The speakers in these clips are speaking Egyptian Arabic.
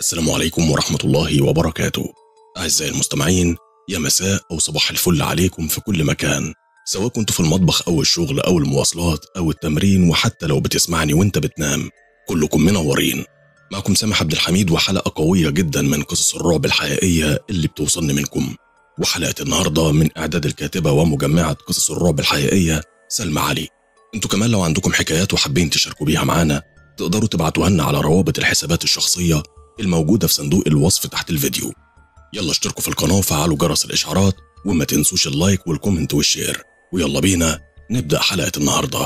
السلام عليكم ورحمة الله وبركاته أعزائي المستمعين يا مساء أو صباح الفل عليكم في كل مكان سواء كنت في المطبخ أو الشغل أو المواصلات أو التمرين وحتى لو بتسمعني وانت بتنام كلكم منورين معكم سامح عبد الحميد وحلقة قوية جدا من قصص الرعب الحقيقية اللي بتوصلني منكم وحلقة النهاردة من إعداد الكاتبة ومجمعة قصص الرعب الحقيقية سلمى علي انتوا كمان لو عندكم حكايات وحابين تشاركوا بيها معانا تقدروا تبعتوها لنا على روابط الحسابات الشخصية الموجودة في صندوق الوصف تحت الفيديو يلا اشتركوا في القناة وفعلوا جرس الإشعارات وما تنسوش اللايك والكومنت والشير ويلا بينا نبدأ حلقة النهاردة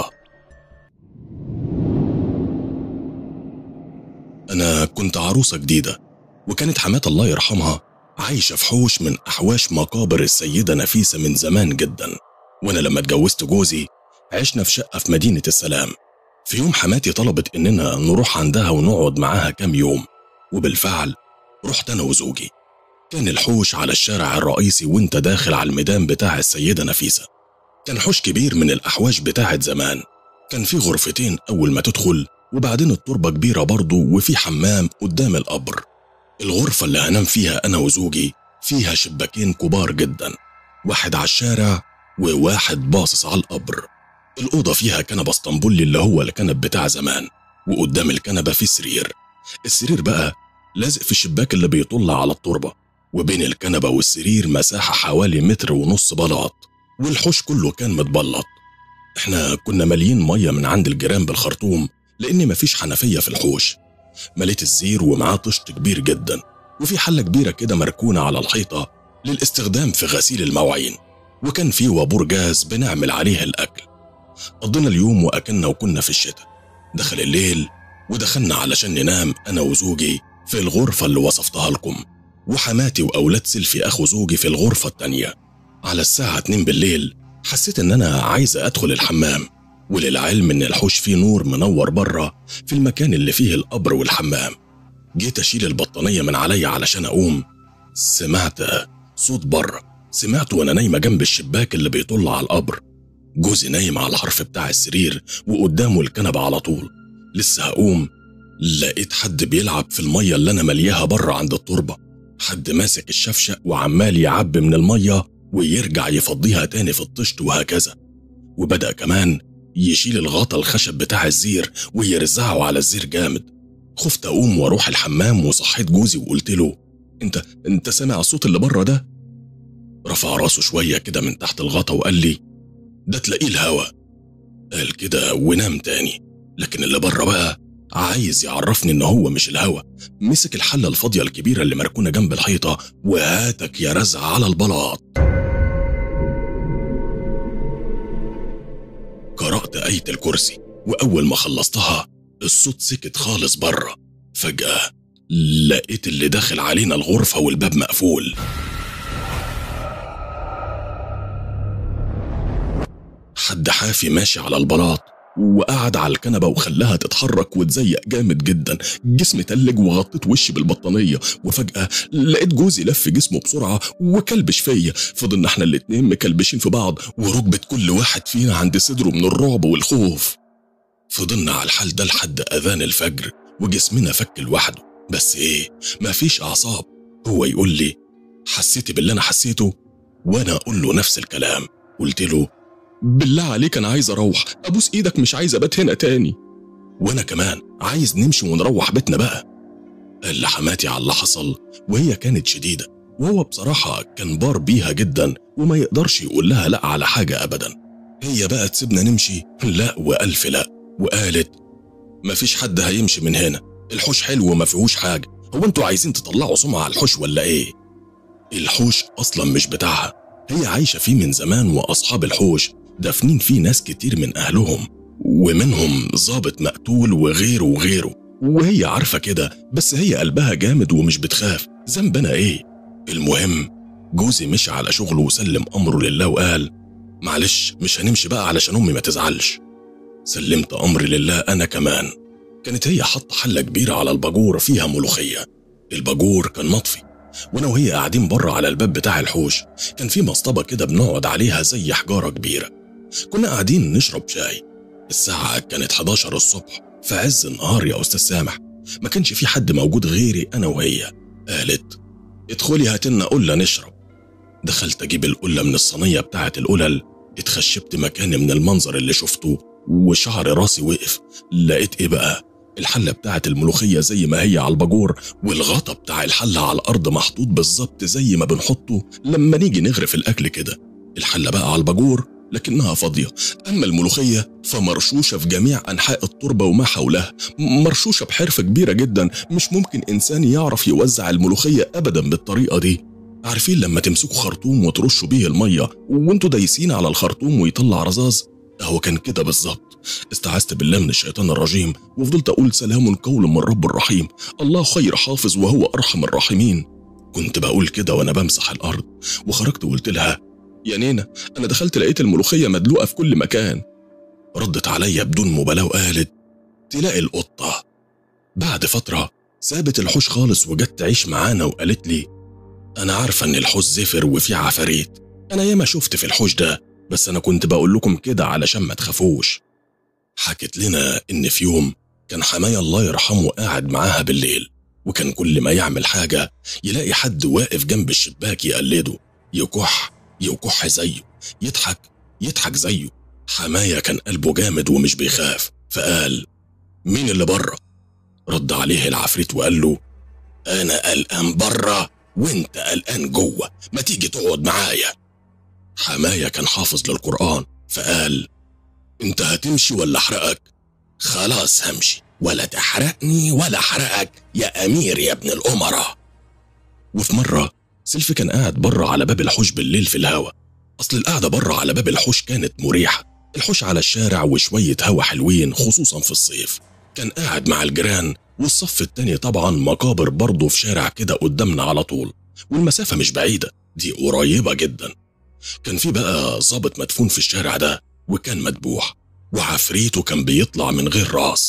أنا كنت عروسة جديدة وكانت حماة الله يرحمها عايشة في حوش من أحواش مقابر السيدة نفيسة من زمان جدا وأنا لما اتجوزت جوزي عشنا في شقة في مدينة السلام في يوم حماتي طلبت إننا نروح عندها ونقعد معاها كام يوم وبالفعل رحت أنا وزوجي كان الحوش على الشارع الرئيسي وانت داخل على الميدان بتاع السيدة نفيسة كان حوش كبير من الأحواش بتاعت زمان كان في غرفتين أول ما تدخل وبعدين التربة كبيرة برضه وفي حمام قدام القبر الغرفة اللي هنام فيها أنا وزوجي فيها شباكين كبار جدا واحد على الشارع وواحد باصص على القبر الأوضة فيها كنبة اسطنبولي اللي هو الكنب بتاع زمان وقدام الكنبة في سرير السرير بقى لازق في الشباك اللي بيطل على التربة وبين الكنبة والسرير مساحة حوالي متر ونص بلاط والحوش كله كان متبلط احنا كنا ماليين مية من عند الجيران بالخرطوم لأن مفيش حنفية في الحوش مليت الزير ومعاه طشت كبير جدا وفي حلة كبيرة كده مركونة على الحيطة للاستخدام في غسيل المواعين وكان في وابور جاز بنعمل عليه الأكل قضينا اليوم وأكلنا وكنا في الشتاء دخل الليل ودخلنا علشان ننام أنا وزوجي في الغرفة اللي وصفتها لكم وحماتي وأولاد سيلفي أخو زوجي في الغرفة التانية على الساعة 2 بالليل حسيت إن أنا عايز أدخل الحمام وللعلم إن الحوش فيه نور منور بره في المكان اللي فيه القبر والحمام جيت أشيل البطانية من عليا علشان أقوم سمعت صوت بره سمعته وأنا نايمة جنب الشباك اللي بيطل على القبر جوزي نايم على الحرف بتاع السرير وقدامه الكنبة على طول لسه هقوم لقيت حد بيلعب في المية اللي أنا ملياها بره عند التربة حد ماسك الشفشق وعمال يعبي من المية ويرجع يفضيها تاني في الطشت وهكذا وبدأ كمان يشيل الغطا الخشب بتاع الزير ويرزعه على الزير جامد خفت أقوم وأروح الحمام وصحيت جوزي وقلت له أنت أنت سامع الصوت اللي بره ده؟ رفع راسه شوية كده من تحت الغطا وقال لي ده تلاقيه الهوا قال كده ونام تاني لكن اللي بره بقى عايز يعرفني ان هو مش الهوا مسك الحلة الفاضية الكبيرة اللي مركونة جنب الحيطة وهاتك يا رزع على البلاط قرأت آية الكرسي وأول ما خلصتها الصوت سكت خالص بره فجأة لقيت اللي داخل علينا الغرفة والباب مقفول حد حافي ماشي على البلاط وقعد على الكنبة وخلاها تتحرك وتزيق جامد جدا جسمي تلج وغطيت وشي بالبطانية وفجأة لقيت جوزي لف جسمه بسرعة وكلبش فيا فضلنا احنا الاتنين مكلبشين في بعض وركبة كل واحد فينا عند صدره من الرعب والخوف فضلنا على الحال ده لحد أذان الفجر وجسمنا فك لوحده بس ايه مفيش أعصاب هو يقول لي حسيتي باللي أنا حسيته وأنا أقول له نفس الكلام قلت له بالله عليك انا عايز اروح ابوس ايدك مش عايز ابات هنا تاني وانا كمان عايز نمشي ونروح بيتنا بقى قال لحماتي على اللي حصل وهي كانت شديده وهو بصراحه كان بار بيها جدا وما يقدرش يقول لها لا على حاجه ابدا هي بقى تسيبنا نمشي لا والف لا وقالت مفيش حد هيمشي من هنا الحوش حلو وما فيهوش حاجه هو انتوا عايزين تطلعوا سمعه على الحوش ولا ايه الحوش اصلا مش بتاعها هي عايشه فيه من زمان واصحاب الحوش دافنين فيه ناس كتير من أهلهم ومنهم ظابط مقتول وغيره وغيره وهي عارفة كده بس هي قلبها جامد ومش بتخاف ذنبنا إيه المهم جوزي مشي على شغله وسلم أمره لله وقال معلش مش هنمشي بقى علشان أمي ما تزعلش سلمت أمري لله أنا كمان كانت هي حاطة حلة كبيرة على الباجور فيها ملوخية الباجور كان مطفي وانا وهي قاعدين بره على الباب بتاع الحوش كان في مصطبه كده بنقعد عليها زي حجاره كبيره كنا قاعدين نشرب شاي الساعه كانت 11 الصبح في عز النهار يا استاذ سامح ما كانش في حد موجود غيري أنا وهي قالت ادخلي هاتلنا قلة نشرب دخلت أجيب القلة من الصينية بتاعة القلل اتخشبت مكاني من المنظر اللي شفته وشعر راسي وقف لقيت ايه بقى الحلة بتاعة الملوخية زي ما هي على الباجور والغطا بتاع الحلة على الأرض محطوط بالظبط زي ما بنحطه لما نيجي نغرف الأكل كده الحلة بقى على الباجور لكنها فاضية أما الملوخية فمرشوشة في جميع أنحاء التربة وما حولها مرشوشة بحرفة كبيرة جدا مش ممكن إنسان يعرف يوزع الملوخية أبدا بالطريقة دي عارفين لما تمسكوا خرطوم وترشوا بيه المية وانتوا دايسين على الخرطوم ويطلع رذاذ هو كان كده بالظبط استعذت بالله من الشيطان الرجيم وفضلت أقول سلام قول من رب الرحيم الله خير حافظ وهو أرحم الراحمين كنت بقول كده وأنا بمسح الأرض وخرجت وقلت لها يا نينا أنا دخلت لقيت الملوخية مدلوقة في كل مكان ردت عليا بدون مبالاة وقالت تلاقي القطة بعد فترة سابت الحوش خالص وجت تعيش معانا وقالت لي أنا عارفة إن الحوش زفر وفيه عفاريت أنا ياما شفت في الحوش ده بس أنا كنت بقول لكم كده علشان ما تخافوش حكت لنا إن في يوم كان حماية الله يرحمه قاعد معاها بالليل وكان كل ما يعمل حاجة يلاقي حد واقف جنب الشباك يقلده يكح يكح زيه يضحك يضحك زيه حماية كان قلبه جامد ومش بيخاف فقال مين اللي بره رد عليه العفريت وقال له انا قلقان بره وانت قلقان جوه ما تيجي تقعد معايا حماية كان حافظ للقرآن فقال انت هتمشي ولا احرقك خلاص همشي ولا تحرقني ولا احرقك يا امير يا ابن الامراء وفي مرة سيلفي كان قاعد بره على باب الحوش بالليل في الهوا اصل القعدة بره على باب الحوش كانت مريحة الحوش على الشارع وشوية هوا حلوين خصوصا في الصيف كان قاعد مع الجيران والصف التاني طبعا مقابر برضه في شارع كده قدامنا على طول والمسافة مش بعيدة دي قريبة جدا كان في بقى ظابط مدفون في الشارع ده وكان مدبوح وعفريته كان بيطلع من غير راس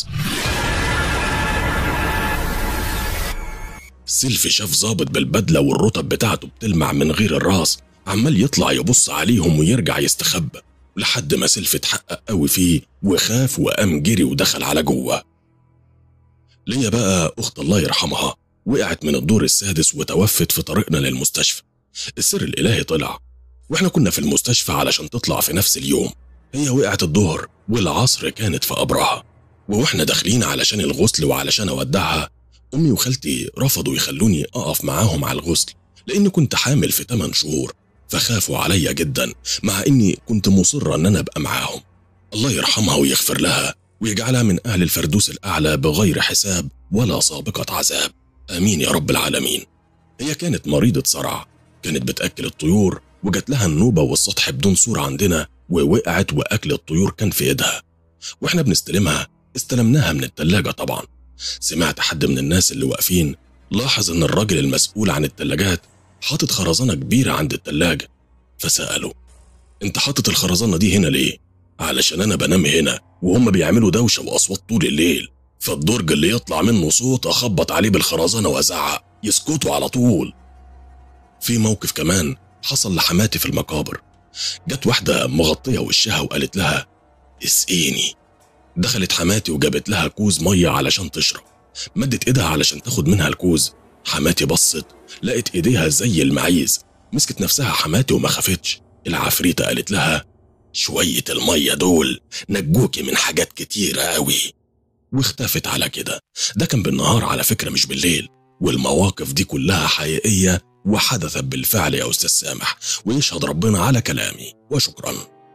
سيلفي شاف ظابط بالبدلة والرطب بتاعته بتلمع من غير الراس عمال يطلع يبص عليهم ويرجع يستخبى لحد ما سيلفي اتحقق قوي فيه وخاف وقام جري ودخل على جوه ليا بقى أخت الله يرحمها وقعت من الدور السادس وتوفت في طريقنا للمستشفى السر الإلهي طلع واحنا كنا في المستشفى علشان تطلع في نفس اليوم هي وقعت الظهر والعصر كانت في قبرها واحنا داخلين علشان الغسل وعلشان اودعها امي وخالتي رفضوا يخلوني اقف معاهم على الغسل لاني كنت حامل في 8 شهور فخافوا عليا جدا مع اني كنت مصرة ان انا ابقى معاهم الله يرحمها ويغفر لها ويجعلها من اهل الفردوس الاعلى بغير حساب ولا سابقة عذاب امين يا رب العالمين هي كانت مريضة صرع كانت بتاكل الطيور وجات لها النوبة والسطح بدون صورة عندنا ووقعت وأكل الطيور كان في إيدها وإحنا بنستلمها استلمناها من التلاجة طبعا سمعت حد من الناس اللي واقفين لاحظ إن الراجل المسؤول عن التلاجات حاطط خرزانة كبيرة عند التلاجة فسأله أنت حاطط الخرزانة دي هنا ليه؟ علشان أنا بنام هنا وهم بيعملوا دوشة وأصوات طول الليل فالدرج اللي يطلع منه صوت أخبط عليه بالخرزانة وأزعق يسكتوا على طول في موقف كمان حصل لحماتي في المقابر جت واحدة مغطية وشها وقالت لها اسقيني دخلت حماتي وجابت لها كوز مية علشان تشرب مدت ايدها علشان تاخد منها الكوز حماتي بصت لقت ايديها زي المعيز مسكت نفسها حماتي وما خافتش العفريتة قالت لها شوية المية دول نجوكي من حاجات كتيرة قوي واختفت على كده ده كان بالنهار على فكرة مش بالليل والمواقف دي كلها حقيقية وحدثت بالفعل يا أستاذ سامح ويشهد ربنا على كلامي وشكرا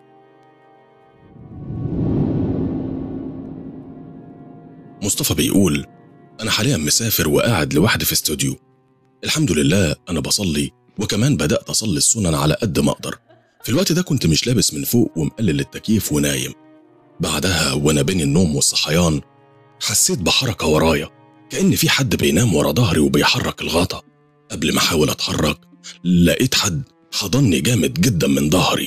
مصطفى بيقول أنا حاليا مسافر وقاعد لوحدي في استوديو الحمد لله أنا بصلي وكمان بدأت أصلي السنن على قد ما أقدر في الوقت ده كنت مش لابس من فوق ومقلل التكييف ونايم بعدها وأنا بين النوم والصحيان حسيت بحركة ورايا كأن في حد بينام ورا ظهري وبيحرك الغطا قبل ما احاول اتحرك لقيت حد حضني جامد جدا من ظهري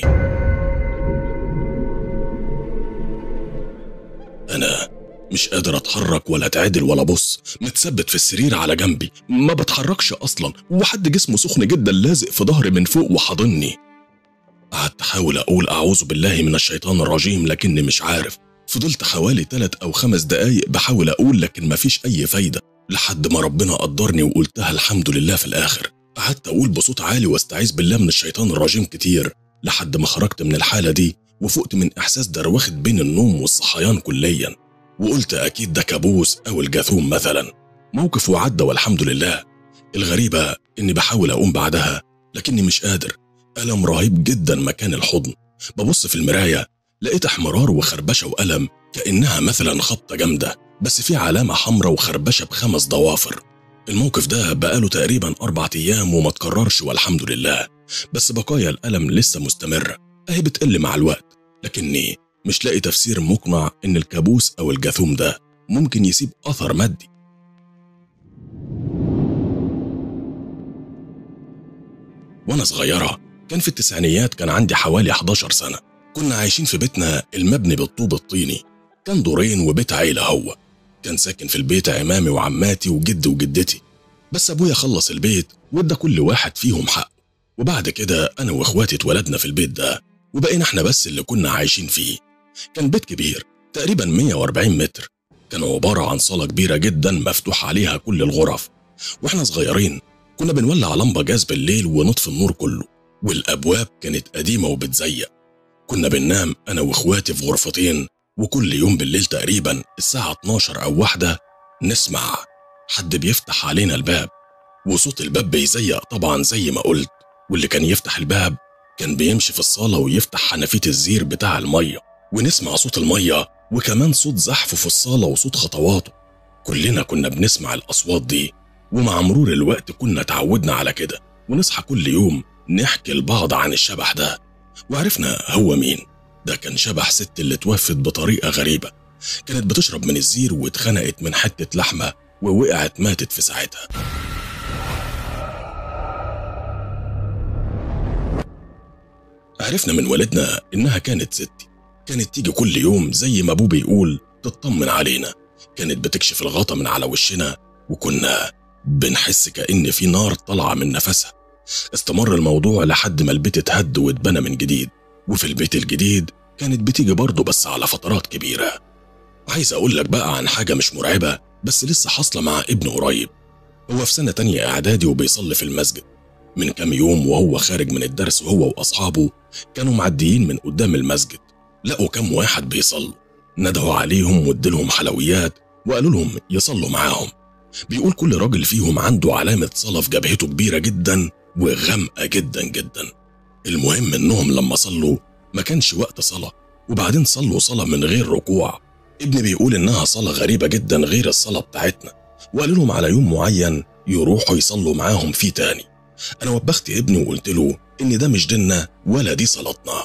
انا مش قادر اتحرك ولا اتعدل ولا ابص متثبت في السرير على جنبي ما بتحركش اصلا وحد جسمه سخن جدا لازق في ظهري من فوق وحاضني قعدت احاول اقول اعوذ بالله من الشيطان الرجيم لكني مش عارف فضلت حوالي تلات أو خمس دقايق بحاول أقول لكن مفيش أي فايدة لحد ما ربنا قدرني وقلتها الحمد لله في الآخر قعدت أقول بصوت عالي واستعيذ بالله من الشيطان الرجيم كتير لحد ما خرجت من الحالة دي وفقت من إحساس دروخة بين النوم والصحيان كليا وقلت أكيد ده كابوس أو الجاثوم مثلا موقف وعدى والحمد لله الغريبة إني بحاول أقوم بعدها لكني مش قادر ألم رهيب جدا مكان الحضن ببص في المراية لقيت احمرار وخربشة وألم كأنها مثلا خبطة جامدة بس في علامة حمراء وخربشة بخمس ضوافر الموقف ده بقاله تقريبا أربع أيام وما تكررش والحمد لله بس بقايا الألم لسه مستمرة أهي بتقل مع الوقت لكني مش لاقي تفسير مقنع إن الكابوس أو الجاثوم ده ممكن يسيب أثر مادي وأنا صغيرة كان في التسعينيات كان عندي حوالي 11 سنة كنا عايشين في بيتنا المبني بالطوب الطيني كان دورين وبيت عيلة هو كان ساكن في البيت عمامي وعماتي وجدي وجدتي بس أبويا خلص البيت وادى كل واحد فيهم حقه وبعد كده أنا وإخواتي اتولدنا في البيت ده وبقينا احنا بس اللي كنا عايشين فيه كان بيت كبير تقريبا 140 متر كان عبارة عن صالة كبيرة جدا مفتوح عليها كل الغرف واحنا صغيرين كنا بنولع لمبة جاز بالليل ونطفي النور كله والأبواب كانت قديمة وبتزيق كنا بننام أنا وإخواتي في غرفتين وكل يوم بالليل تقريبا الساعة 12 أو واحدة نسمع حد بيفتح علينا الباب وصوت الباب بيزيق طبعا زي ما قلت واللي كان يفتح الباب كان بيمشي في الصالة ويفتح حنفية الزير بتاع المية ونسمع صوت المية وكمان صوت زحفه في الصالة وصوت خطواته كلنا كنا بنسمع الأصوات دي ومع مرور الوقت كنا تعودنا على كده ونصحى كل يوم نحكي لبعض عن الشبح ده وعرفنا هو مين ده كان شبح ست اللي توفت بطريقة غريبة كانت بتشرب من الزير واتخنقت من حتة لحمة ووقعت ماتت في ساعتها عرفنا من والدنا إنها كانت ستي كانت تيجي كل يوم زي ما أبوه بيقول تطمن علينا كانت بتكشف الغطا من على وشنا وكنا بنحس كأن في نار طالعة من نفسها استمر الموضوع لحد ما البيت اتهد واتبنى من جديد وفي البيت الجديد كانت بتيجي برضه بس على فترات كبيرة عايز أقول لك بقى عن حاجة مش مرعبة بس لسه حاصلة مع ابنه قريب هو في سنة تانية إعدادي وبيصلي في المسجد من كام يوم وهو خارج من الدرس هو وأصحابه كانوا معديين من قدام المسجد لقوا كام واحد بيصلوا ندهوا عليهم وادلهم حلويات وقالوا لهم يصلوا معاهم بيقول كل راجل فيهم عنده علامة صلاة في جبهته كبيرة جدا وغامقة جدا جدا المهم انهم لما صلوا ما كانش وقت صلاة وبعدين صلوا صلاة من غير ركوع ابني بيقول انها صلاة غريبة جدا غير الصلاة بتاعتنا وقالوا لهم على يوم معين يروحوا يصلوا معاهم فيه تاني انا وبخت ابني وقلت له ان ده مش ديننا ولا دي صلاتنا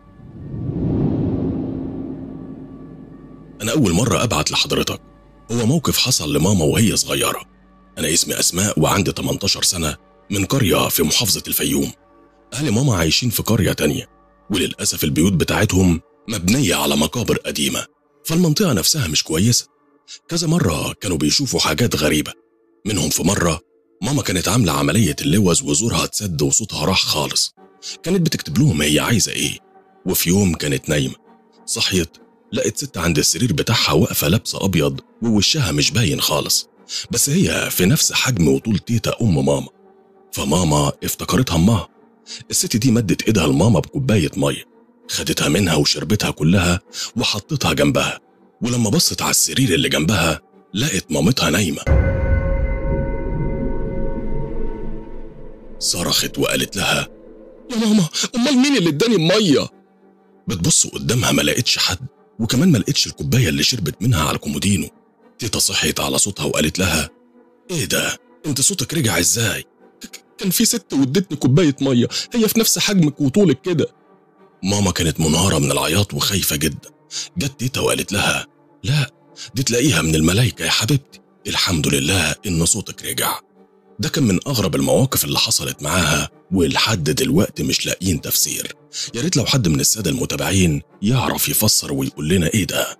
انا اول مرة ابعت لحضرتك هو موقف حصل لماما وهي صغيرة انا اسمي اسماء وعندي 18 سنة من قرية في محافظة الفيوم أهل ماما عايشين في قرية تانية وللأسف البيوت بتاعتهم مبنية على مقابر قديمة فالمنطقة نفسها مش كويسة كذا مرة كانوا بيشوفوا حاجات غريبة منهم في مرة ماما كانت عاملة عملية اللوز وزورها اتسد وصوتها راح خالص كانت بتكتب لهم هي عايزة ايه وفي يوم كانت نايمة صحيت لقت ست عند السرير بتاعها واقفة لابسة أبيض ووشها مش باين خالص بس هي في نفس حجم وطول تيتا أم ماما فماما افتكرتها أمها الست دي مدت إيدها لماما بكوباية مية خدتها منها وشربتها كلها وحطتها جنبها ولما بصت على السرير اللي جنبها لقت مامتها نايمة صرخت وقالت لها يا ماما أمال مين اللي اداني المية بتبص قدامها ما لقيتش حد وكمان ما لقيتش الكوباية اللي شربت منها على الكومودينو تيتا صحيت على صوتها وقالت لها ايه ده انت صوتك رجع ازاي كان في ست وادتني كوباية مية هي في نفس حجمك وطولك كده ماما كانت منهارة من العياط وخايفة جدا جت تيتا وقالت لها لا دي تلاقيها من الملايكة يا حبيبتي الحمد لله إن صوتك رجع ده كان من أغرب المواقف اللي حصلت معاها ولحد دلوقتي مش لاقيين تفسير يا ريت لو حد من السادة المتابعين يعرف يفسر ويقول لنا إيه ده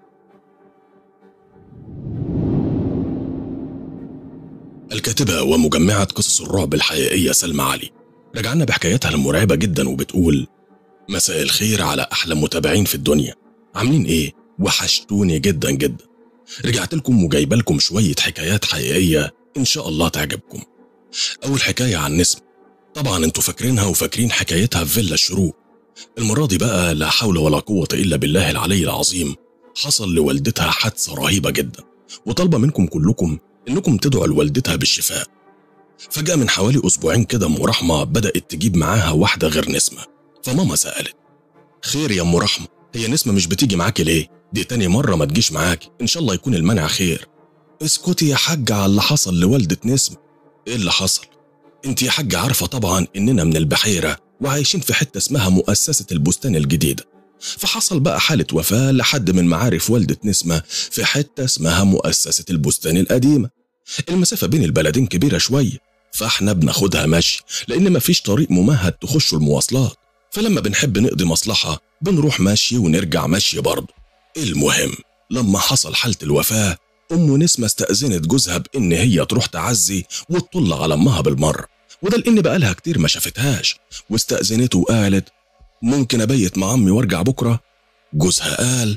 الكاتبة ومجمعة قصص الرعب الحقيقية سلمى علي رجعنا بحكاياتها المرعبة جدا وبتقول مساء الخير على أحلى متابعين في الدنيا عاملين إيه؟ وحشتوني جدا جدا رجعت لكم وجايبه لكم شوية حكايات حقيقية إن شاء الله تعجبكم أول حكاية عن نسمة طبعا انتوا فاكرينها وفاكرين حكايتها في فيلا الشروق المرة دي بقى لا حول ولا قوة إلا بالله العلي العظيم حصل لوالدتها حادثة رهيبة جدا وطالبة منكم كلكم إنكم تدعوا لوالدتها بالشفاء فجأة من حوالي أسبوعين كده أم رحمة بدأت تجيب معاها واحدة غير نسمة فماما سألت خير يا أم رحمة هي نسمة مش بتيجي معاكي ليه؟ دي تاني مرة ما تجيش معاكي إن شاء الله يكون المنع خير اسكتي يا حاجة على اللي حصل لوالدة نسمة إيه اللي حصل؟ انت يا حاجة عارفة طبعا إننا من البحيرة وعايشين في حتة اسمها مؤسسة البستان الجديدة فحصل بقى حالة وفاة لحد من معارف والدة نسمة في حتة اسمها مؤسسة البستان القديمة المسافة بين البلدين كبيرة شوية فاحنا بناخدها مشي لأن مفيش طريق ممهد تخش المواصلات فلما بنحب نقضي مصلحة بنروح مشي ونرجع مشي برضه المهم لما حصل حالة الوفاة أم نسمة استأذنت جوزها بإن هي تروح تعزي وتطل على أمها بالمرة وده لأن بقالها كتير ما شافتهاش واستأذنته وقالت ممكن أبيت مع أمي وأرجع بكرة جوزها قال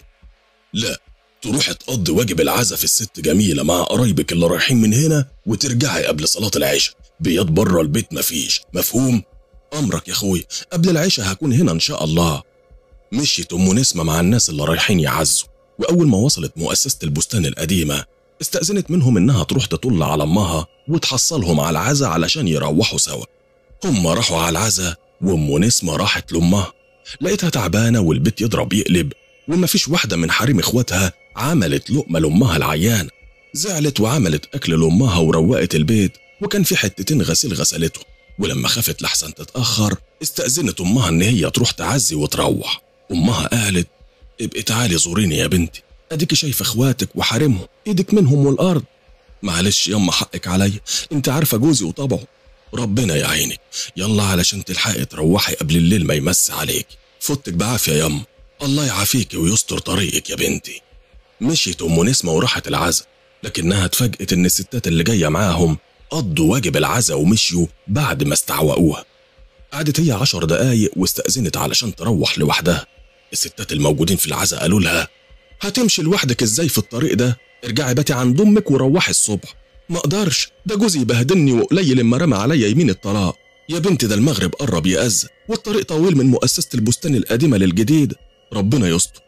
لا تروحي تقضي واجب العزا في الست جميلة مع قرايبك اللي رايحين من هنا وترجعي قبل صلاة العشاء بياض بره البيت مفيش مفهوم أمرك يا أخوي قبل العشاء هكون هنا إن شاء الله مشيت أم نسمة مع الناس اللي رايحين يعزوا وأول ما وصلت مؤسسة البستان القديمة استأذنت منهم إنها تروح تطل على أمها وتحصلهم على العزا علشان يروحوا سوا هم راحوا على العزا وأم نسمة راحت لأمها لقيتها تعبانة والبيت يضرب يقلب ومفيش واحدة من حريم إخواتها عملت لقمة لأمها العيانة زعلت وعملت أكل لأمها وروقت البيت وكان في حتتين غسيل غسلته ولما خافت لحسن تتأخر استأذنت أمها إن هي تروح تعزي وتروح أمها قالت ابقي تعالي زوريني يا بنتي اديكي شايفه اخواتك وحارمهم ايدك منهم والارض معلش يما حقك عليا انت عارفه جوزي وطبعه ربنا يعينك يلا علشان تلحقي تروحي قبل الليل ما يمس عليك فوتك بعافيه يما الله يعافيكي ويستر طريقك يا بنتي مشيت ام نسمه وراحت العزا لكنها اتفاجئت ان الستات اللي جايه معاهم قضوا واجب العزا ومشيوا بعد ما استعوقوها قعدت هي عشر دقايق واستأذنت علشان تروح لوحدها الستات الموجودين في العزا قالوا لها هتمشي لوحدك ازاي في الطريق ده ارجعي باتي عند امك وروحي الصبح ما اقدرش ده جوزي بهدلني وقليل اما رمى عليا يمين الطلاق يا بنتي ده المغرب قرب يأذن والطريق طويل من مؤسسة البستان القديمة للجديد ربنا يستر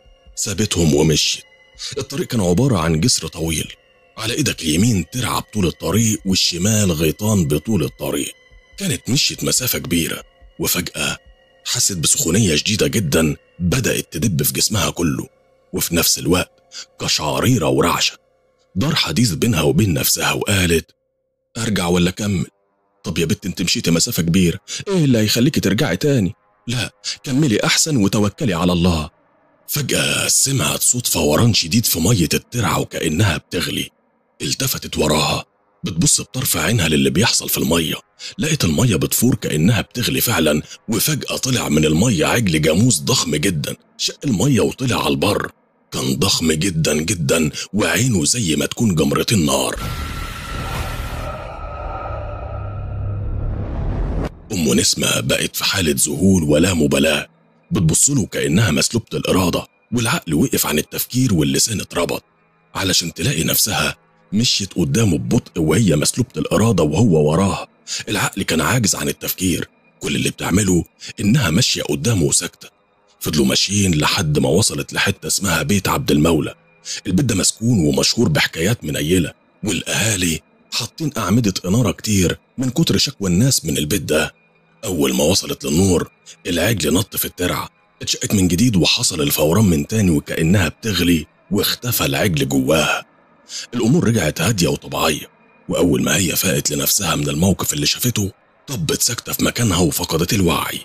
سابتهم ومشيت الطريق كان عبارة عن جسر طويل على ايدك اليمين ترعى بطول الطريق والشمال غيطان بطول الطريق كانت مشيت مسافة كبيرة وفجأة حست بسخونية شديدة جدا بدأت تدب في جسمها كله وفي نفس الوقت كشعريرة ورعشة دار حديث بينها وبين نفسها وقالت أرجع ولا أكمل طب يا بت انت مشيتي مسافة كبيرة ايه اللي هيخليكي ترجعي تاني لا كملي أحسن وتوكلي على الله فجأة سمعت صوت فوران شديد في مية الترعة وكأنها بتغلي التفتت وراها بتبص بطرف عينها للي بيحصل في المية لقيت المية بتفور كأنها بتغلي فعلا وفجأة طلع من المية عجل جاموس ضخم جدا شق المية وطلع على البر كان ضخم جدا جدا وعينه زي ما تكون جمرتين نار أم نسمة بقت في حالة ذهول ولا مبالاة بتبصله كأنها مسلوبة الإرادة والعقل وقف عن التفكير واللسان اتربط علشان تلاقي نفسها مشيت قدامه ببطء وهي مسلوبة الإرادة وهو وراها العقل كان عاجز عن التفكير كل اللي بتعمله إنها ماشية قدامه وساكتة فضلوا ماشيين لحد ما وصلت لحتة اسمها بيت عبد المولى البيت ده مسكون ومشهور بحكايات منيلة والأهالي حاطين أعمدة إنارة كتير من كتر شكوى الناس من البيت ده أول ما وصلت للنور العجل نط في الترعة اتشقت من جديد وحصل الفوران من تاني وكأنها بتغلي واختفى العجل جواها الأمور رجعت هادية وطبيعية وأول ما هي فاقت لنفسها من الموقف اللي شافته طبت ساكتة في مكانها وفقدت الوعي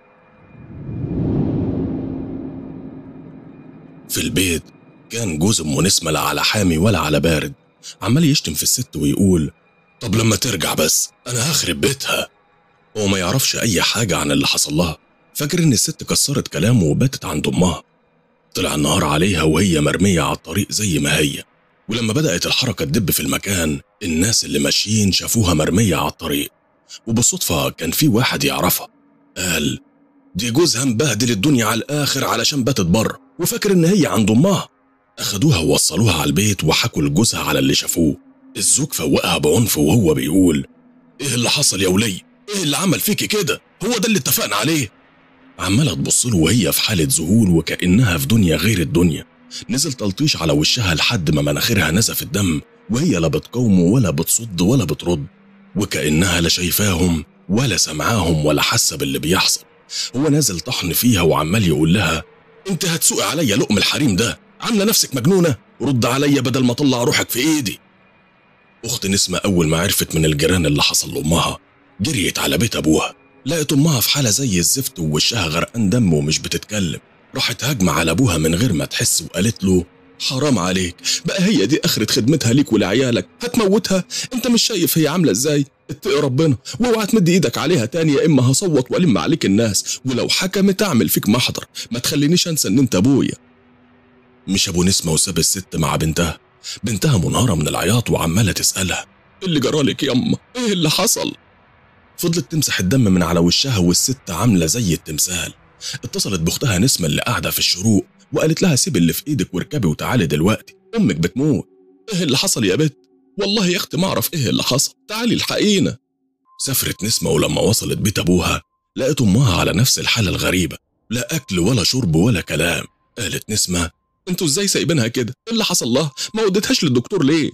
في البيت كان جوز ام نسمة لا على حامي ولا على بارد عمال يشتم في الست ويقول طب لما ترجع بس انا هخرب بيتها هو ما يعرفش اي حاجة عن اللي حصل لها فاكر ان الست كسرت كلامه وباتت عند امها طلع النهار عليها وهي مرمية على الطريق زي ما هي ولما بدأت الحركة تدب في المكان الناس اللي ماشيين شافوها مرمية على الطريق وبالصدفة كان في واحد يعرفها قال دي جوزها مبهدل الدنيا على الآخر علشان باتت بره وفاكر إن هي عند أمها أخدوها ووصلوها على البيت وحكوا لجوزها على اللي شافوه الزوج فوقها بعنف وهو بيقول إيه اللي حصل يا ولي؟ إيه اللي عمل فيكي كده؟ هو ده اللي اتفقنا عليه عمالة تبص له وهي في حالة ذهول وكأنها في دنيا غير الدنيا نزل تلطيش على وشها لحد ما مناخيرها نزف الدم وهي لا بتقاومه ولا بتصد ولا بترد وكأنها لا شايفاهم ولا سمعاهم ولا حاسة باللي بيحصل هو نازل طحن فيها وعمال يقول لها انت هتسوقي عليا لقم الحريم ده عامله نفسك مجنونه رد عليا بدل ما اطلع روحك في ايدي اخت نسمه اول ما عرفت من الجيران اللي حصل لامها جريت على بيت ابوها لقت امها في حاله زي الزفت ووشها غرقان دم ومش بتتكلم راحت هاجمه على ابوها من غير ما تحس وقالت له حرام عليك بقى هي دي اخرة خدمتها ليك ولعيالك هتموتها انت مش شايف هي عامله ازاي اتقي ربنا واوعى تمد ايدك عليها تاني يا اما هصوت والم عليك الناس ولو حكمت اعمل فيك محضر ما تخلينيش انسى ان انت ابويا مش ابو نسمه وساب الست مع بنتها بنتها منهاره من العياط وعماله تسالها إيه اللي جرالك ياما ايه اللي حصل فضلت تمسح الدم من على وشها والست عامله زي التمثال اتصلت باختها نسمه اللي قاعده في الشروق وقالت لها سيب اللي في ايدك واركبي وتعالي دلوقتي امك بتموت ايه اللي حصل يا بت والله يا اختي ما اعرف ايه اللي حصل تعالي الحقينا سافرت نسمه ولما وصلت بيت ابوها لقت امها على نفس الحاله الغريبه لا اكل ولا شرب ولا كلام قالت نسمه انتوا ازاي سايبينها كده ايه اللي حصل لها ما وديتهاش للدكتور ليه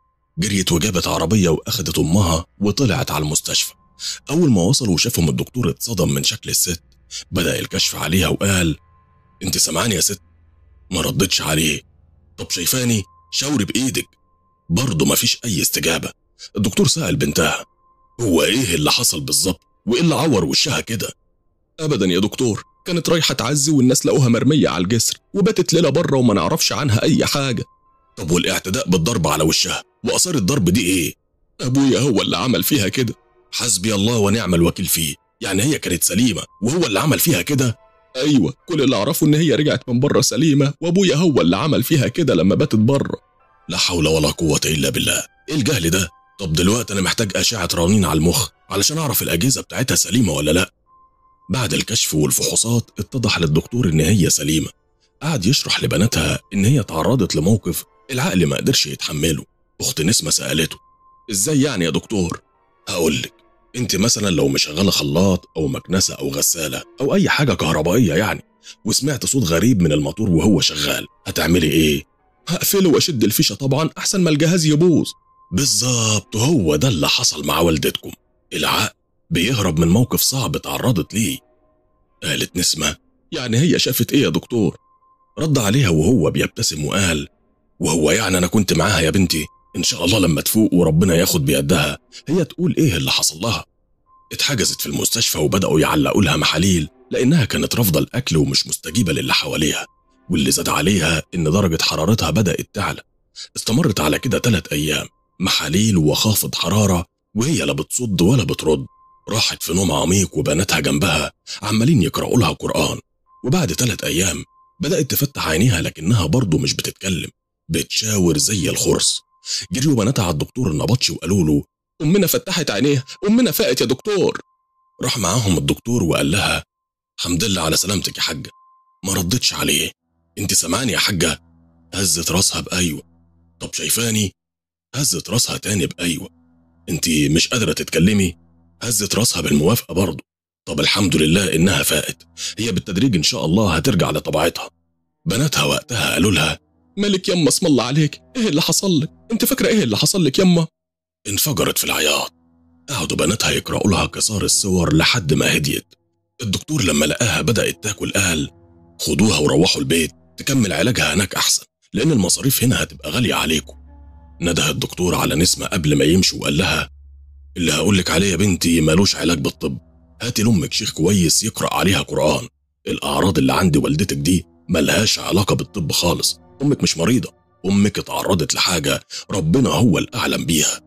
جريت وجابت عربيه واخدت امها وطلعت على المستشفى اول ما وصلوا وشافهم الدكتور اتصدم من شكل الست بدا الكشف عليها وقال انت سامعاني يا ست ما ردتش عليه طب شايفاني شاوري بايدك برضه مفيش اي استجابه الدكتور سال بنتها هو ايه اللي حصل بالظبط وايه اللي عور وشها كده ابدا يا دكتور كانت رايحه تعزي والناس لقوها مرميه على الجسر وباتت ليله بره وما نعرفش عنها اي حاجه طب والاعتداء بالضرب على وشها واثار الضرب دي ايه ابويا هو اللي عمل فيها كده حسبي الله ونعم الوكيل فيه يعني هي كانت سليمه وهو اللي عمل فيها كده ايوه كل اللي اعرفه ان هي رجعت من بره سليمه وابويا هو اللي عمل فيها كده لما باتت بره لا حول ولا قوه الا بالله ايه الجهل ده طب دلوقتي انا محتاج اشعه رنين على المخ علشان اعرف الاجهزه بتاعتها سليمه ولا لا بعد الكشف والفحوصات اتضح للدكتور ان هي سليمه قعد يشرح لبناتها ان هي تعرضت لموقف العقل ما قدرش يتحمله اخت نسمه سالته ازاي يعني يا دكتور هقولك انت مثلا لو مشغله خلاط او مكنسه او غساله او اي حاجه كهربائيه يعني وسمعت صوت غريب من الموتور وهو شغال هتعملي ايه هقفله واشد الفيشه طبعا احسن ما الجهاز يبوظ بالظبط هو ده اللي حصل مع والدتكم العقل بيهرب من موقف صعب اتعرضت ليه قالت نسمة يعني هي شافت ايه يا دكتور رد عليها وهو بيبتسم وقال وهو يعني انا كنت معاها يا بنتي ان شاء الله لما تفوق وربنا ياخد بيدها هي تقول ايه اللي حصل لها اتحجزت في المستشفى وبدأوا يعلقوا لها محاليل لأنها كانت رافضة الأكل ومش مستجيبة للي حواليها واللي زاد عليها إن درجة حرارتها بدأت تعلى استمرت على كده ثلاث أيام محاليل وخافض حرارة وهي لا بتصد ولا بترد راحت في نوم عميق وبناتها جنبها عمالين يقرأوا لها قرآن وبعد ثلاث أيام بدأت تفتح عينيها لكنها برضه مش بتتكلم بتشاور زي الخرس جريوا بناتها على الدكتور النبطشي وقالوا له أمنا فتحت عينيها أمنا فاقت يا دكتور راح معاهم الدكتور وقال لها الحمد لله على سلامتك يا حاجة ما ردتش عليه انت سامعاني يا حاجة هزت راسها بأيوة طب شايفاني هزت راسها تاني بأيوة انت مش قادرة تتكلمي هزت راسها بالموافقة برضه طب الحمد لله إنها فاقت هي بالتدريج إن شاء الله هترجع لطبيعتها بناتها وقتها قالوا لها مالك يما اسم الله عليك ايه اللي حصل لك انت فاكره ايه اللي حصل لك يما انفجرت في العياط قعدوا بناتها يقرأوا لها كسار الصور لحد ما هديت الدكتور لما لقاها بدأت تاكل قال خدوها وروحوا البيت تكمل علاجها هناك أحسن لأن المصاريف هنا هتبقى غالية عليكم نده الدكتور على نسمة قبل ما يمشي وقال لها اللي هقولك عليه يا بنتي مالوش علاج بالطب هاتي لأمك شيخ كويس يقرأ عليها قرآن الأعراض اللي عند والدتك دي ملهاش علاقة بالطب خالص أمك مش مريضة أمك اتعرضت لحاجة ربنا هو الأعلم بيها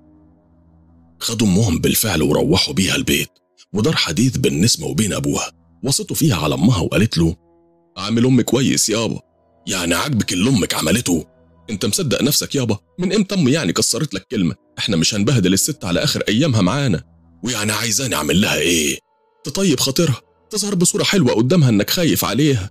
خدوا أمهم بالفعل وروحوا بيها البيت ودار حديث بين نسمة وبين أبوها وصيته فيها على أمها وقالت له عامل أمي كويس يابا يعني عاجبك اللي أمك عملته انت مصدق نفسك يابا من امتى امي يعني كسرت لك كلمه احنا مش هنبهدل الست على اخر ايامها معانا ويعني عايزاني اعمل لها ايه تطيب خاطرها تظهر بصوره حلوه قدامها انك خايف عليها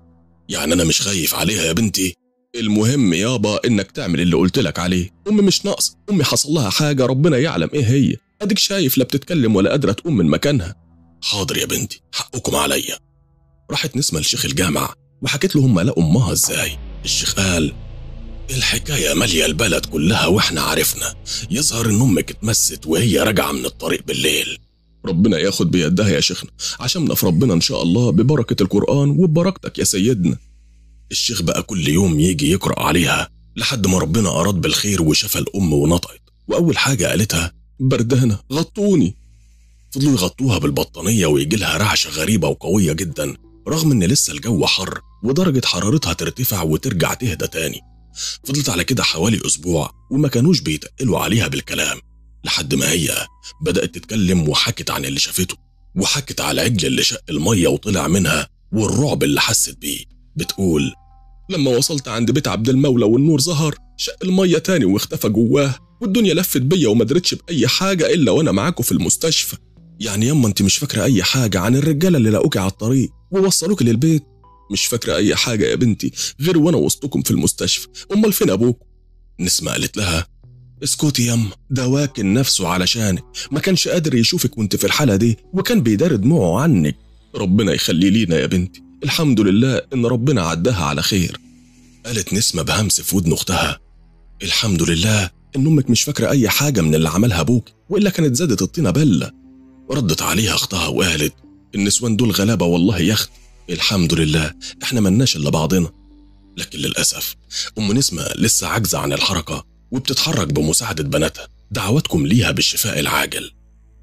يعني أنا مش خايف عليها يا بنتي المهم يابا إنك تعمل اللي قلت لك عليه أمي مش ناقص أمي حصل لها حاجة ربنا يعلم إيه هي أديك شايف لا بتتكلم ولا قادرة تقوم من مكانها حاضر يا بنتي حقكم عليا راحت نسمة لشيخ الجامع وحكت له هم لقوا أمها إزاي الشيخ قال الحكاية مالية البلد كلها واحنا عرفنا يظهر ان امك اتمست وهي راجعة من الطريق بالليل ربنا ياخد بيدها يا شيخنا عشمنا في ربنا ان شاء الله ببركة القرآن وببركتك يا سيدنا الشيخ بقى كل يوم يجي يقرأ عليها لحد ما ربنا أراد بالخير وشفى الأم ونطقت وأول حاجة قالتها بردانة غطوني فضلوا يغطوها بالبطانية ويجي لها رعشة غريبة وقوية جدا رغم إن لسه الجو حر ودرجة حرارتها ترتفع وترجع تهدى تاني فضلت على كده حوالي أسبوع وما كانوش بيتقلوا عليها بالكلام لحد ما هي بدأت تتكلم وحكت عن اللي شافته وحكت على العجل اللي شق المية وطلع منها والرعب اللي حست بيه بتقول لما وصلت عند بيت عبد المولى والنور ظهر شق المية تاني واختفى جواه والدنيا لفت بيا وما درتش بأي حاجة إلا وأنا معاكم في المستشفى يعني يما أنت مش فاكرة أي حاجة عن الرجالة اللي لقوكي على الطريق ووصلوكي للبيت مش فاكرة أي حاجة يا بنتي غير وأنا وسطكم في المستشفى أمال فين أبوك نسمة قالت لها اسكتي يما ده واكن نفسه علشانك ما كانش قادر يشوفك وانت في الحالة دي وكان بيدار دموعه عنك ربنا يخلي لينا يا بنتي الحمد لله إن ربنا عداها على خير قالت نسمة بهمس في ودن أختها الحمد لله إن أمك مش فاكرة أي حاجة من اللي عملها أبوك وإلا كانت زادت الطينة بلة ردت عليها أختها وقالت النسوان دول غلابة والله يا أخت الحمد لله إحنا ملناش إلا بعضنا لكن للأسف أم نسمة لسه عاجزة عن الحركة وبتتحرك بمساعدة بناتها دعواتكم ليها بالشفاء العاجل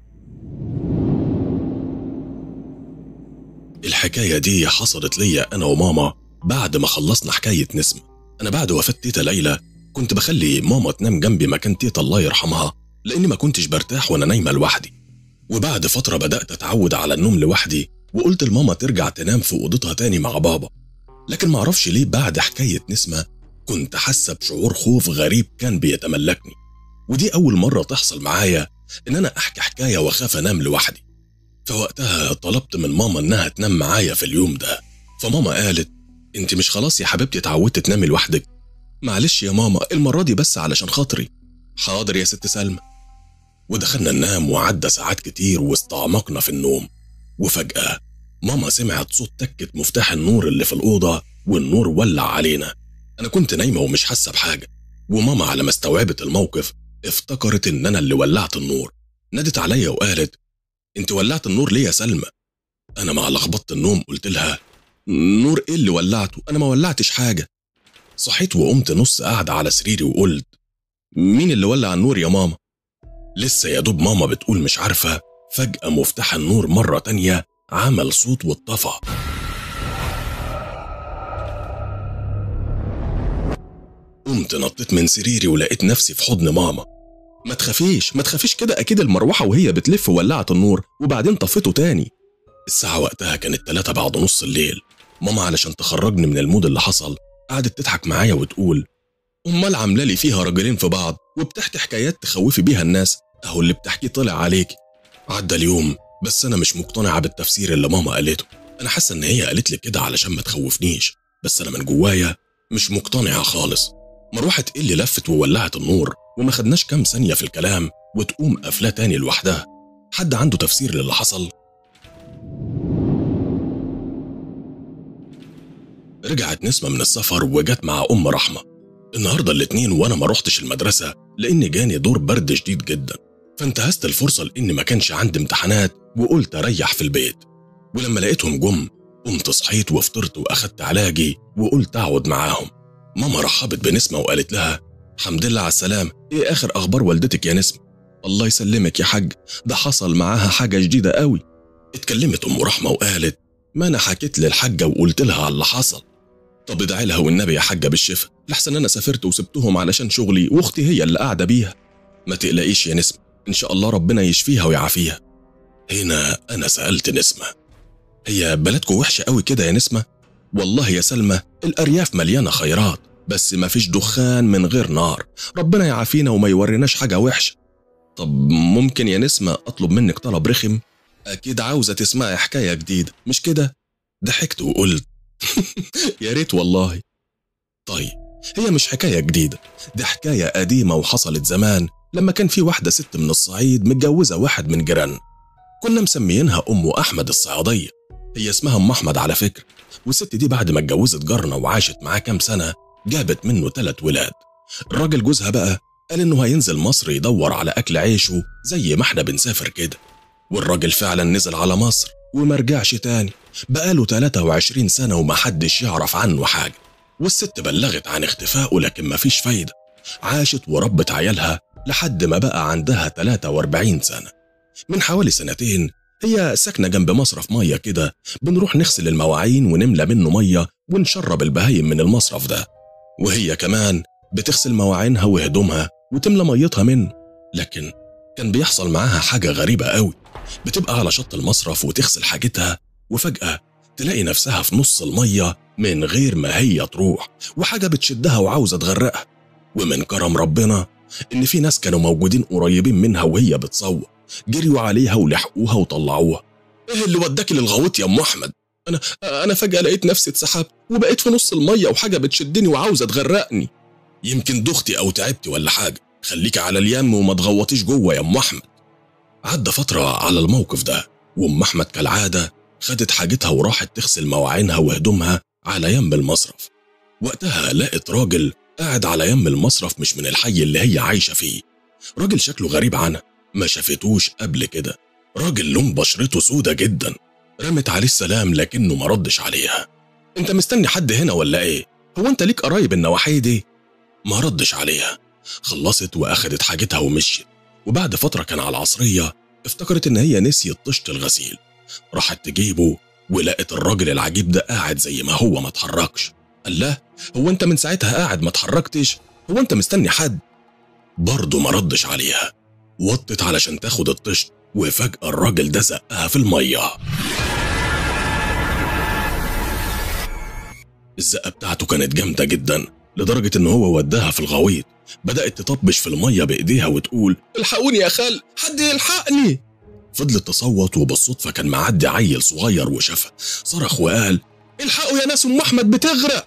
الحكاية دي حصلت ليا أنا وماما بعد ما خلصنا حكاية نسمة أنا بعد وفاة تيتا ليلى كنت بخلي ماما تنام جنبي مكان تيتا الله يرحمها لأني ما كنتش برتاح وأنا نايمة لوحدي وبعد فترة بدأت أتعود على النوم لوحدي وقلت لماما ترجع تنام في أوضتها تاني مع بابا لكن معرفش ليه بعد حكاية نسمة كنت حاسة بشعور خوف غريب كان بيتملكني ودي أول مرة تحصل معايا إن أنا أحكي حكاية وأخاف أنام لوحدي فوقتها طلبت من ماما إنها تنام معايا في اليوم ده فماما قالت انت مش خلاص يا حبيبتي اتعودت تنامي لوحدك معلش يا ماما المرة دي بس علشان خاطري حاضر يا ست سلمى ودخلنا ننام وعدى ساعات كتير واستعمقنا في النوم وفجأة ماما سمعت صوت تكة مفتاح النور اللي في الأوضة والنور ولع علينا أنا كنت نايمة ومش حاسة بحاجة وماما على ما استوعبت الموقف افتكرت إن أنا اللي ولعت النور نادت عليا وقالت أنت ولعت النور ليه يا سلمى؟ أنا مع لخبطت النوم قلت لها نور إيه اللي ولعته؟ أنا ما ولعتش حاجة صحيت وقمت نص قاعدة على سريري وقلت مين اللي ولع النور يا ماما؟ لسه يا دوب ماما بتقول مش عارفة فجأة مفتاح النور مرة تانية عمل صوت واتطفى قمت نطيت من سريري ولقيت نفسي في حضن ماما ما تخافيش ما تخافيش كده أكيد المروحة وهي بتلف ولعت النور وبعدين طفته تاني الساعة وقتها كانت تلاتة بعد نص الليل ماما علشان تخرجني من المود اللي حصل قعدت تضحك معايا وتقول أمال عاملة لي فيها راجلين في بعض وبتحكي حكايات تخوفي بيها الناس أهو اللي بتحكيه طلع عليك عدى اليوم بس أنا مش مقتنعة بالتفسير اللي ماما قالته أنا حاسة إن هي قالت لي كده علشان ما تخوفنيش بس أنا من جوايا مش مقتنعة خالص مروحة إيه اللي لفت وولعت النور وما خدناش كام ثانية في الكلام وتقوم قافلاه تاني لوحدها حد عنده تفسير للي حصل رجعت نسمة من السفر وجت مع أم رحمة النهاردة الاتنين وأنا ما رحتش المدرسة لأن جاني دور برد شديد جدا فانتهزت الفرصة لأن ما كانش عندي امتحانات وقلت أريح في البيت ولما لقيتهم جم قمت صحيت وفطرت وأخدت علاجي وقلت أقعد معاهم ماما رحبت بنسمة وقالت لها الحمد لله على السلامة إيه آخر أخبار والدتك يا نسمة الله يسلمك يا حاج ده حصل معاها حاجة جديدة قوي اتكلمت أم رحمة وقالت ما أنا حكيت للحاجة وقلت لها على اللي حصل طب ادعي لها والنبي يا حاجة بالشفا لحسن أنا سافرت وسبتهم علشان شغلي وأختي هي اللي قاعدة بيها ما تقلقيش يا نسمة إن شاء الله ربنا يشفيها ويعافيها هنا أنا سألت نسمة هي بلدكم وحشة قوي كده يا نسمة والله يا سلمى الأرياف مليانة خيرات بس ما فيش دخان من غير نار ربنا يعافينا وما يوريناش حاجة وحشة طب ممكن يا نسمة أطلب منك طلب رخم أكيد عاوزة تسمعي حكاية جديدة مش كده ضحكت وقلت يا ريت والله طيب هي مش حكاية جديدة دي حكاية قديمة وحصلت زمان لما كان في واحدة ست من الصعيد متجوزة واحد من جيران كنا مسميينها أم أحمد الصيادية هي اسمها أم أحمد على فكرة والست دي بعد ما اتجوزت جارنا وعاشت معاه كام سنة جابت منه تلات ولاد الراجل جوزها بقى قال إنه هينزل مصر يدور على أكل عيشه زي ما احنا بنسافر كده والراجل فعلا نزل على مصر ومرجعش تاني بقاله 23 سنة ومحدش يعرف عنه حاجة والست بلغت عن اختفائه لكن مفيش فايدة عاشت وربت عيالها لحد ما بقى عندها 43 سنة من حوالي سنتين هي ساكنة جنب مصرف مية كده بنروح نغسل المواعين ونملى منه مية ونشرب البهايم من المصرف ده وهي كمان بتغسل مواعينها وهدومها وتملى ميتها منه لكن كان بيحصل معاها حاجة غريبة قوي بتبقى على شط المصرف وتغسل حاجتها وفجأة تلاقي نفسها في نص المية من غير ما هي تروح وحاجة بتشدها وعاوزة تغرقها ومن كرم ربنا إن في ناس كانوا موجودين قريبين منها وهي بتصوت جريوا عليها ولحقوها وطلعوها ايه اللي وداكي للغويط يا ام احمد انا انا فجاه لقيت نفسي اتسحبت وبقيت في نص الميه وحاجه بتشدني وعاوزه تغرقني يمكن دختي او تعبتي ولا حاجه خليكي على اليم وما تغوطيش جوه يا ام احمد عدى فتره على الموقف ده وام احمد كالعاده خدت حاجتها وراحت تغسل مواعينها وهدومها على يم المصرف وقتها لقت راجل قاعد على يم المصرف مش من الحي اللي هي عايشه فيه راجل شكله غريب عنها ما شافتوش قبل كده راجل لون بشرته سودة جدا رمت عليه السلام لكنه ما ردش عليها انت مستني حد هنا ولا ايه هو انت ليك قرايب النواحي دي ما ردش عليها خلصت واخدت حاجتها ومشيت وبعد فترة كان على العصرية افتكرت ان هي نسيت طشت الغسيل راحت تجيبه ولقت الراجل العجيب ده قاعد زي ما هو ما اتحركش قال له هو انت من ساعتها قاعد ما اتحركتش هو انت مستني حد برضه ما ردش عليها وطت علشان تاخد الطشت وفجأة الراجل ده زقها في المية الزقة بتاعته كانت جامدة جدا لدرجة إن هو وداها في الغويط بدأت تطبش في المية بإيديها وتقول الحقوني يا خال حد يلحقني فضلت تصوت وبالصدفة كان معدي عيل صغير وشافها صرخ وقال الحقوا يا ناس أم أحمد بتغرق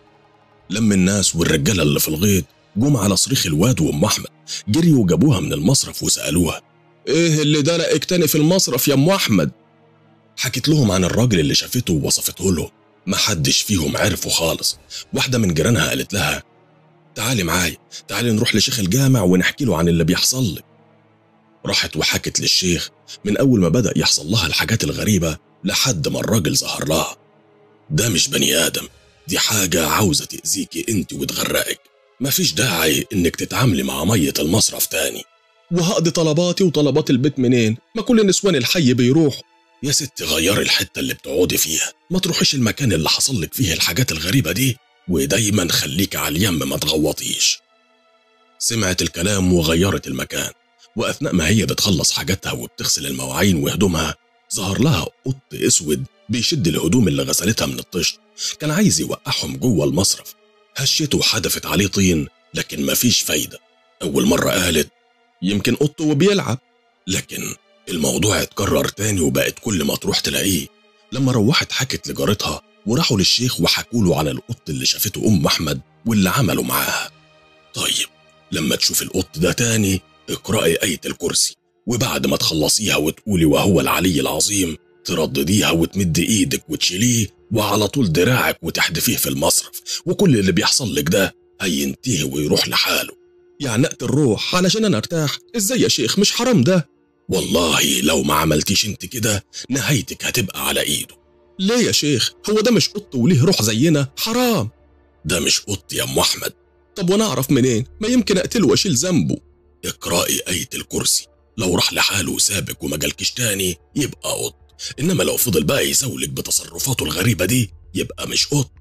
لم الناس والرجالة اللي في الغيط جم على صريخ الواد وأم أحمد جريوا وجابوها من المصرف وسألوها إيه اللي دلقك تاني في المصرف يا أم أحمد حكت لهم عن الراجل اللي شافته ووصفته له محدش فيهم عرفه خالص واحدة من جيرانها قالت لها تعالي معايا تعالي نروح لشيخ الجامع ونحكي له عن اللي بيحصل لك راحت وحكت للشيخ من أول ما بدأ يحصل لها الحاجات الغريبة لحد ما الراجل ظهر لها ده مش بني آدم دي حاجة عاوزة تأذيكي انت وتغرقك مفيش داعي انك تتعاملي مع مية المصرف تاني وهقضي طلباتي وطلبات البيت منين ما كل نسوان الحي بيروحوا يا ست غيري الحتة اللي بتقعدي فيها ما تروحيش المكان اللي حصل لك فيه الحاجات الغريبة دي ودايما خليك على اليم ما تغوطيش سمعت الكلام وغيرت المكان وأثناء ما هي بتخلص حاجاتها وبتغسل المواعين وهدومها ظهر لها قط أسود بيشد الهدوم اللي غسلتها من الطشت كان عايز يوقعهم جوه المصرف هشته وحدفت عليه طين لكن مفيش فايدة أول مرة قالت يمكن قط وبيلعب لكن الموضوع اتكرر تاني وبقت كل ما تروح تلاقيه لما روحت حكت لجارتها وراحوا للشيخ وحكوا له عن القط اللي شافته أم أحمد واللي عمله معاها طيب لما تشوف القط ده تاني اقرأي آية الكرسي وبعد ما تخلصيها وتقولي وهو العلي العظيم تردديها وتمد ايدك وتشيليه وعلى طول دراعك وتحدفيه في المصرف وكل اللي بيحصل لك ده هينتهي ويروح لحاله يعني اقتل الروح علشان انا ارتاح ازاي يا شيخ مش حرام ده والله لو ما عملتيش انت كده نهايتك هتبقى على ايده ليه يا شيخ هو ده مش قط وليه روح زينا حرام ده مش قط يا ام احمد طب وانا اعرف منين ما يمكن اقتله واشيل ذنبه اقرأي آية الكرسي لو راح لحاله وسابك وما جالكش تاني يبقى قط انما لو فضل بقى يزولك بتصرفاته الغريبة دي يبقى مش قط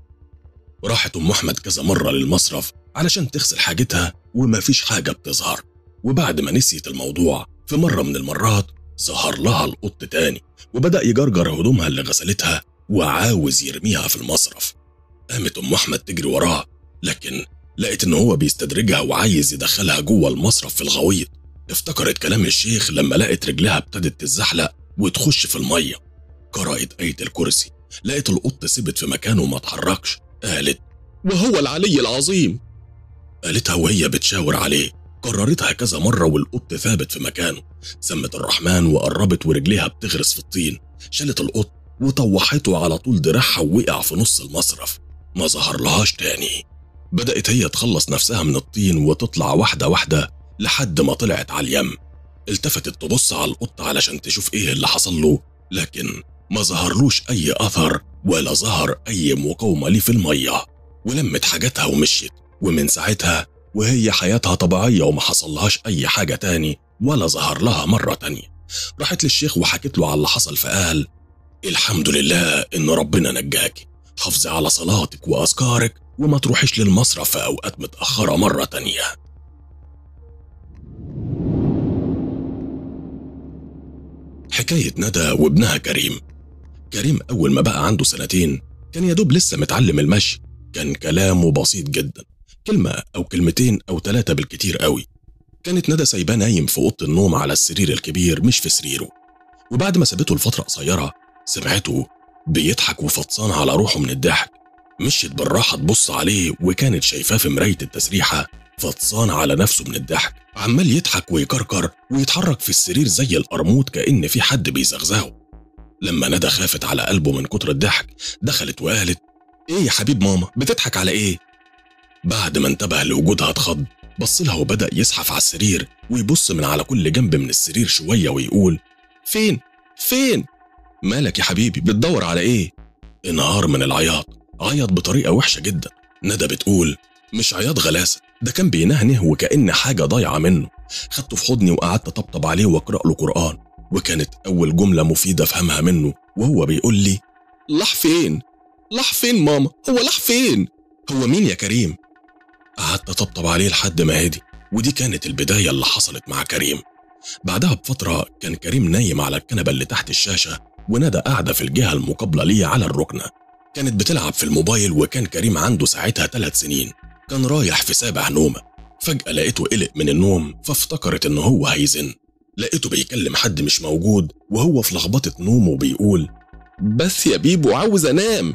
راحت ام احمد كذا مرة للمصرف علشان تغسل حاجتها وما فيش حاجة بتظهر وبعد ما نسيت الموضوع في مرة من المرات ظهر لها القط تاني وبدأ يجرجر هدومها اللي غسلتها وعاوز يرميها في المصرف قامت ام احمد تجري وراه لكن لقيت ان هو بيستدرجها وعايز يدخلها جوه المصرف في الغويط افتكرت كلام الشيخ لما لقت رجلها ابتدت تتزحلق وتخش في الميه قرأت آية الكرسي لقيت القط ثبت في مكانه وما اتحركش قالت وهو العلي العظيم قالتها وهي بتشاور عليه كررتها كذا مرة والقط ثابت في مكانه سمت الرحمن وقربت ورجليها بتغرس في الطين شالت القط وطوحته على طول دراعها ووقع في نص المصرف ما ظهر لهاش تاني بدأت هي تخلص نفسها من الطين وتطلع واحدة واحدة لحد ما طلعت على اليم التفتت تبص على القط علشان تشوف ايه اللي حصل له لكن ما ظهرلوش اي اثر ولا ظهر اي مقاومة ليه في المية ولمت حاجاتها ومشيت ومن ساعتها وهي حياتها طبيعية وما حصلهاش أي حاجة تاني ولا ظهر لها مرة تانية راحت للشيخ وحكت له على اللي حصل فقال الحمد لله إن ربنا نجاك حافظي على صلاتك وأذكارك وما تروحيش للمصرف في أوقات متأخرة مرة تانية حكاية ندى وابنها كريم كريم أول ما بقى عنده سنتين كان يدوب لسه متعلم المشي كان كلامه بسيط جدا كلمة أو كلمتين أو ثلاثة بالكتير قوي كانت ندى سايباه نايم في أوضة النوم على السرير الكبير مش في سريره وبعد ما سابته لفترة قصيرة سمعته بيضحك وفطسان على روحه من الضحك مشيت بالراحة تبص عليه وكانت شايفاه في مراية التسريحة فطسان على نفسه من الضحك عمال يضحك ويكركر ويتحرك في السرير زي القرموط كأن في حد بيزغزغه لما ندى خافت على قلبه من كتر الضحك دخلت وقالت ايه يا حبيب ماما بتضحك على ايه بعد ما انتبه لوجودها اتخض بص لها وبدأ يزحف على السرير ويبص من على كل جنب من السرير شوية ويقول فين فين مالك يا حبيبي بتدور على ايه انهار من العياط عيط بطريقة وحشة جدا ندى بتقول مش عياط غلاسة ده كان بينهنه وكأن حاجة ضايعة منه خدته في حضني وقعدت أطبطب عليه وأقرأ له قرآن وكانت أول جملة مفيدة أفهمها منه وهو بيقول لي لح فين؟ لح فين ماما؟ هو لح فين؟ هو مين يا كريم؟ قعدت أطبطب عليه لحد ما هدي ودي كانت البداية اللي حصلت مع كريم بعدها بفترة كان كريم نايم على الكنبة اللي تحت الشاشة وندى قاعدة في الجهة المقابلة ليه على الركنة كانت بتلعب في الموبايل وكان كريم عنده ساعتها ثلاث سنين كان رايح في سابع نومة فجأة لقيته قلق من النوم فافتكرت إن هو هيزن لقيته بيكلم حد مش موجود وهو في لخبطة نومه بيقول بس يا بيبو عاوز أنام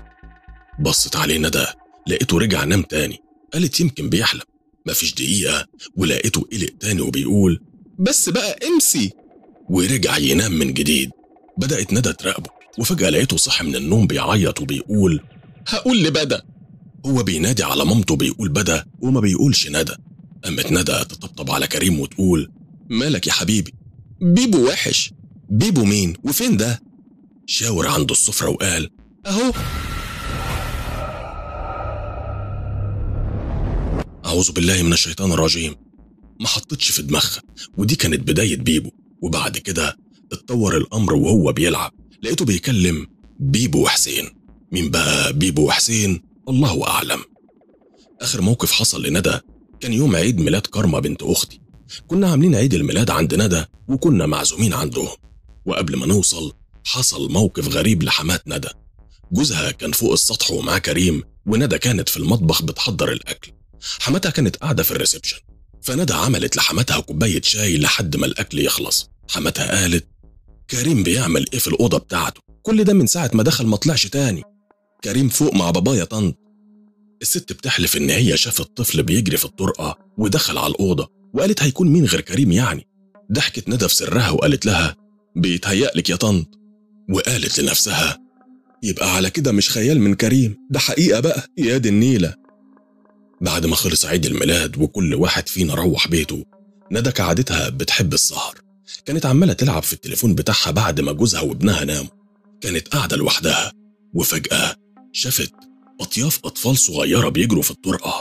بصت عليه ندى لقيته رجع نام تاني قالت يمكن بيحلم مفيش دقيقة ولقيته قلق تاني وبيقول بس بقى امسي ورجع ينام من جديد بدأت ندى تراقبه وفجأة لقيته صحي من النوم بيعيط وبيقول هقول لبدا هو بينادي على مامته بيقول بدا وما بيقولش ندى قامت ندى تطبطب على كريم وتقول مالك يا حبيبي بيبو وحش بيبو مين وفين ده شاور عند السفرة وقال أهو أعوذ بالله من الشيطان الرجيم ما حطتش في دماغها ودي كانت بداية بيبو وبعد كده اتطور الأمر وهو بيلعب لقيته بيكلم بيبو وحسين مين بقى بيبو وحسين الله أعلم آخر موقف حصل لندى كان يوم عيد ميلاد كارما بنت أختي كنا عاملين عيد الميلاد عند ندى وكنا معزومين عندهم وقبل ما نوصل حصل موقف غريب لحمات ندى جوزها كان فوق السطح ومعاه كريم وندى كانت في المطبخ بتحضر الأكل حماتها كانت قاعدة في الريسبشن فندى عملت لحماتها كوباية شاي لحد ما الأكل يخلص حماتها قالت كريم بيعمل إيه في الأوضة بتاعته كل ده من ساعة ما دخل ما طلعش تاني كريم فوق مع بابايا طنط الست بتحلف إن هي شافت طفل بيجري في الطرقة ودخل على الأوضة وقالت هيكون مين غير كريم يعني ضحكت ندى في سرها وقالت لها بيتهيألك يا طنط وقالت لنفسها يبقى على كده مش خيال من كريم ده حقيقة بقى يا دي النيلة بعد ما خلص عيد الميلاد وكل واحد فينا روح بيته ندى كعادتها بتحب السهر كانت عمالة تلعب في التليفون بتاعها بعد ما جوزها وابنها ناموا كانت قاعدة لوحدها وفجأة شافت أطياف أطفال صغيرة بيجروا في الطرقة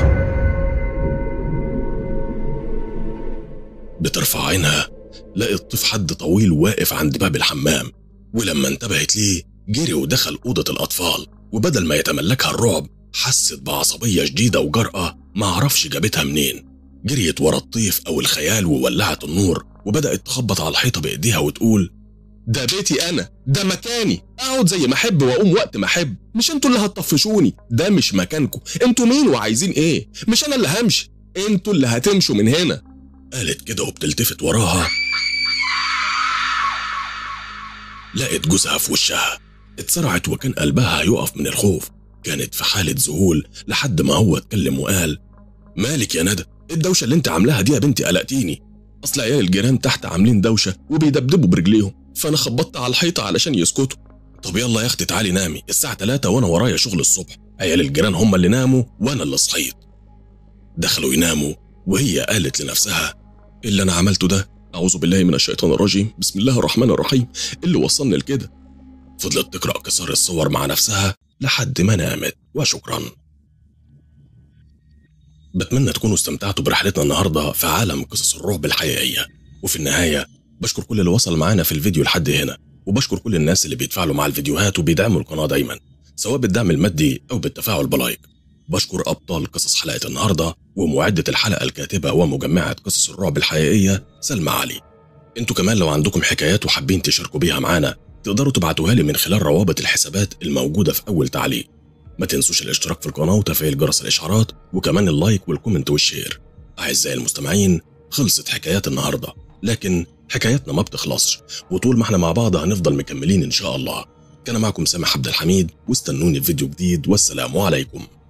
بترفع عينها لقت طيف حد طويل واقف عند باب الحمام ولما انتبهت ليه جري ودخل أوضة الأطفال وبدل ما يتملكها الرعب حست بعصبية شديدة وجرأة معرفش جابتها منين جريت ورا الطيف أو الخيال وولعت النور وبدأت تخبط على الحيطة بإيديها وتقول ده بيتي أنا ده مكاني أقعد زي ما أحب وأقوم وقت ما أحب مش انتوا اللي هتطفشوني ده مش مكانكم انتوا مين وعايزين إيه مش أنا اللي همشي انتوا اللي هتمشوا من هنا قالت كده وبتلتفت وراها لقت جوزها في وشها اتسرعت وكان قلبها هيقف من الخوف كانت في حالة ذهول لحد ما هو اتكلم وقال مالك يا ندى إيه الدوشة اللي انت عاملاها دي يا بنتي قلقتيني اصل عيال الجيران تحت عاملين دوشة وبيدبدبوا برجليهم فانا خبطت على الحيطة علشان يسكتوا طب يلا يا اختي تعالي نامي الساعة 3 وانا ورايا شغل الصبح عيال الجيران هم اللي ناموا وانا اللي صحيت دخلوا يناموا وهي قالت لنفسها إيه اللي انا عملته ده اعوذ بالله من الشيطان الرجيم بسم الله الرحمن الرحيم إيه اللي وصلني لكده فضلت تقرا كسار الصور مع نفسها لحد ما نامت وشكرا بتمنى تكونوا استمتعتوا برحلتنا النهارده في عالم قصص الرعب الحقيقيه وفي النهايه بشكر كل اللي وصل معانا في الفيديو لحد هنا وبشكر كل الناس اللي بيتفاعلوا مع الفيديوهات وبيدعموا القناه دايما سواء بالدعم المادي او بالتفاعل بلايك بشكر ابطال قصص حلقه النهارده ومعده الحلقه الكاتبه ومجمعه قصص الرعب الحقيقيه سلمى علي انتوا كمان لو عندكم حكايات وحابين تشاركوا بيها معانا تقدروا تبعتوها لي من خلال روابط الحسابات الموجوده في اول تعليق ما تنسوش الاشتراك في القناه وتفعيل جرس الاشعارات وكمان اللايك والكومنت والشير اعزائي المستمعين خلصت حكايات النهارده لكن حكاياتنا ما بتخلصش وطول ما احنا مع بعض هنفضل مكملين ان شاء الله كان معكم سامح عبد الحميد واستنوني في فيديو جديد والسلام عليكم